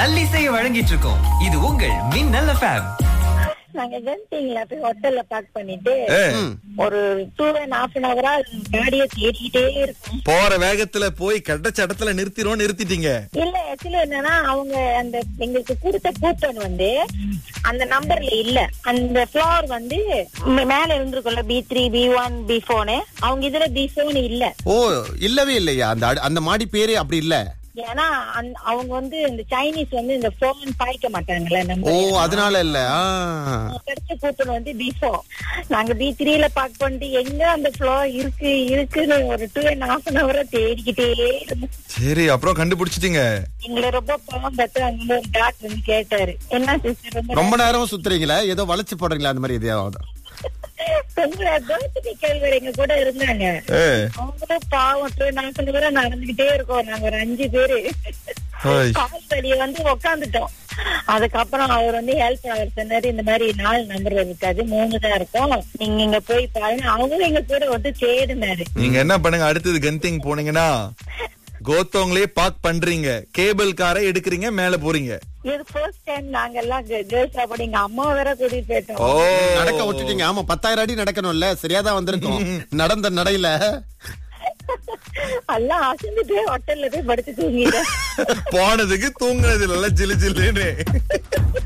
நல்லிசையை வழங்கிட்டு இருக்கோம் இது உங்கள் மின்னல் எஃப்எம் நாங்க ஜென்டிங்ல போய் ஹோட்டல்ல பேக் பண்ணிட்டு ஏ, ஒரு டூ அண்ட் ஹாஃப் அன் ஹவரா காடியை தேடிக்கிட்டே இருக்கும் போற வேகத்துல போய் கிடைச்ச இடத்துல நிறுத்திரும் நிறுத்திட்டீங்க இல்ல ஆக்சுவலி என்னன்னா அவங்க அந்த எங்களுக்கு கொடுத்த கூப்பன் வந்து அந்த நம்பர்ல இல்ல அந்த ஃபிளோர் வந்து மே- மேல இருந்திருக்கும்ல B three B one B போனு அவங்க இதுல பி போன் இல்ல ஓ இல்லவே இல்லையா அந்த அடு- அந்த மாடி பேரே அப்படி இல்ல ஏன்னா அந்த- அவங்க வந்து இந்த சைனீஸ் வந்து இந்த போன் பாய்க்க மாட்டாங்கல்ல ஓ நம்ம அதனால இல்ல ஆ. கிடைச்ச கூப்பன் வந்து பி ஃபோர் நாங்க பி த்ரீல பார்க் பண்ணிட்டு எங்க அந்த ஃப்ளோர் இருக்கு இருக்குன்னு ஒரு டூ அண்ட் ஹாஃப் அன் ஹவரா தேடிக்கிட்டே இருந்தோம் சரி அப்புறம் கண்டுபிடிச்சிட்டீங்க எங்களை ரொம்ப பாவம் பார்த்து அங்க ஒரு டாக்டர் வந்து கேட்டாரு என்ன சிஸ்டர் ரொம்ப ரொம்ப நேரம் சுத்துறீங்களா ஏதோ வளைச்சு போடுறீங்களா அந்த மாதிரி எதையாவது உங்களை தோசை கேள்வி எங்க கூட இருந்தாங்க ஏ, அவங்களும் பாவம் டூ அண்ட் ஹாஃப் அன் ஹவரா நடந்துகிட்டே இருக்கோம் நாங்க ஒரு அஞ்சு பேரு ஹோய். கால் வழிய வந்து உக்காந்துட்டோம் அதுக்கப்புறம் அவர் வந்து ஹெல்ப் அவர் சொன்னாரு இந்த மாதிரி நாலு நம்பர் இருக்காது மூணு தான் இருக்கும் நீங்க இங்க போய் பாருங்க அவங்களும் எங்க கூட வந்து தேடினாரு நீங்க என்ன பண்ணுங்க அடுத்தது கன்திங் போனீங்கன்னா கோத்தவங்களே பார்க் பண்றீங்க கேபிள் காரை எடுக்கிறீங்க மேல போறீங்க இது ஃபர்ஸ்ட் டைம் நாங்க எல்லாம் கேர்ள்ஸ் அப்படி எங்க அம்மா வேற கூட்டிட்டு ஓ போயிட்டோம் நடக்க விட்டுட்டீங்க ஆமா பத்தாயிரம் அடி நடக்கணும்ல சரியாதான் வந்திருக்கும் நடந்த நடையில எல்லாம் அசந்துட்டு ஹோட்டல்ல போய் படுத்து தூங்கிட்டேன் போனதுக்கு தூங்குனது இல்ல ஜிலு ஜில்லுன்னு